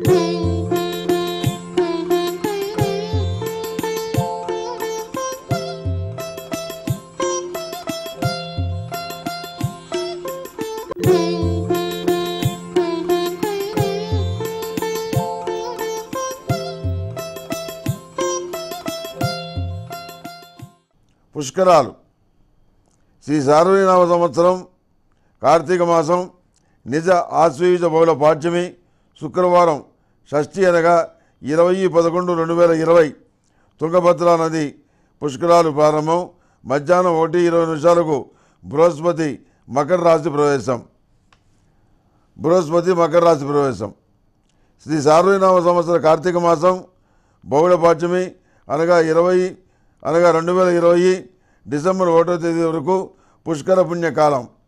పుష్కరాలు శ్రీ సార్వజనామ సంవత్సరం కార్తీక మాసం నిజ ఆశ్వయుజ బహుళ పాఠ్యమి శుక్రవారం షష్ఠి అనగా ఇరవై పదకొండు రెండు వేల ఇరవై తుంగభద్రా నది పుష్కరాలు ప్రారంభం మధ్యాహ్నం ఒకటి ఇరవై నిమిషాలకు బృహస్పతి మకర రాశి ప్రవేశం బృహస్పతి మకర రాశి ప్రవేశం శ్రీ సార్వజనామ సంవత్సర కార్తీక మాసం బహుళ పాఠ్యమి అనగా ఇరవై అనగా రెండు వేల ఇరవై డిసెంబర్ ఒకటో తేదీ వరకు పుష్కర పుణ్యకాలం